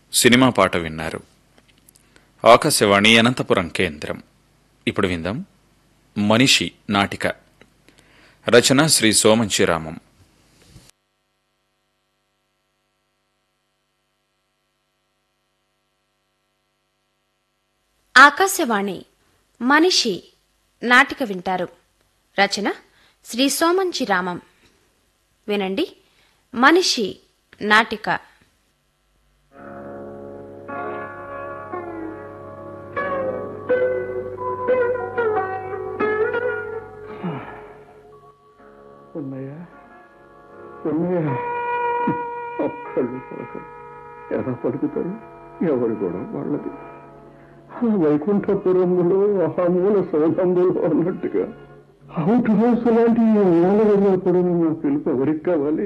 cinema పాట విన్నారు ఆకాశవాణి అనంతపురం కేంద్రం ఇప్పుడు విందాం మనిషి నాటిక రచన శ్రీ సోమంచిరామం ఆకాశవాణి మనిషి నాటిక వింటారు రచన శ్రీ సోమంచి రామం వినండి మనిషి నాటిక ఉన్నాయా ఉన్నాయా ఒక్కళ్ళు పలకరు ఎలా పలుకుతారు ఎవరు కూడా వాళ్ళది ఆ వైకుంఠపురములో అహమూల సౌధంబులో అన్నట్టుగా అవుట్ హౌస్ లాంటి ఈ మూల వెళ్ళినప్పుడు నా పిలుపు ఎవరికి కావాలి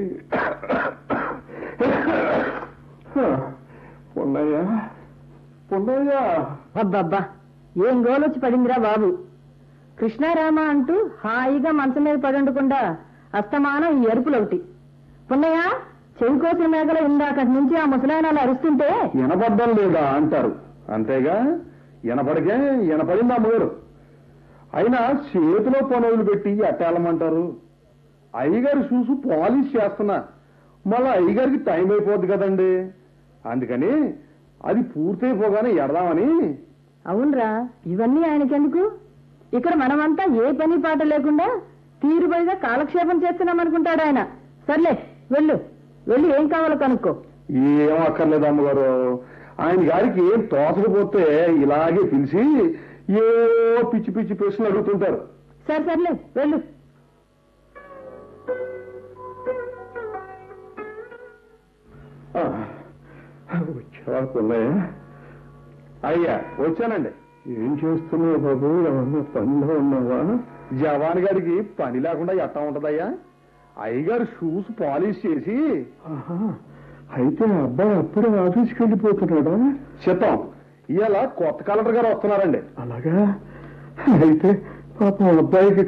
ఉన్నాయా ఉన్నాయా అబ్బబ్బా ఏం గోలొచ్చి పడిందిరా బాబు కృష్ణారామ అంటూ హాయిగా మంచం మీద పడుండకుండా అస్తమానం ఈ ఎరుపులు ఒకటి పున్నయ్య చెవి కోసిన మేకల ఇందాకటి నుంచి ఆ ముసలాయనాలు అరుస్తుంటే వినపడ్డం లేదా అంటారు అంతేగా వినపడికే వినపడింది అమ్మగారు అయినా చేతిలో పనులు పెట్టి ఎట్టాలమంటారు అయ్యగారు చూసు పాలిష్ చేస్తున్నా మళ్ళా అయ్యగారికి టైం అయిపోద్ది కదండి అందుకని అది పూర్తయిపోగానే ఎడదామని అవునరా ఇవన్నీ ఆయనకెందుకు ఇక్కడ మనమంతా ఏ పని పాట లేకుండా తీరుబడిగా కాలక్షేపం చేస్తున్నాం అనుకుంటాడు ఆయన సర్లే వెళ్ళు వెళ్ళి ఏం కావాలో కనుక్కో ఏం అక్కర్లేదు అమ్మగారు ఆయన గారికి ఏం తోచకపోతే ఇలాగే పిలిచి ఏ పిచ్చి పిచ్చి ప్రశ్నలు అడుగుతుంటారు సరే సర్లే వెళ్ళు వచ్చావా పుల్లయ్య అయ్యా వచ్చానండి ఏం చేస్తున్నావు బాబు ఏమన్నా పనిలో ఉన్నావా జవాన్ గారికి పని లేకుండా ఎట్టా ఉంటదయ్యా అయ్యగారు షూస్ పాలిష్ చేసి అయితే అబ్బాయి అప్పుడే ఆఫీస్కి వెళ్ళిపోతున్నాడా చిత్తం ఇవాళ కొత్త కలెక్టర్ గారు వస్తున్నారండి అలాగా అయితే పాపం అబ్బాయికి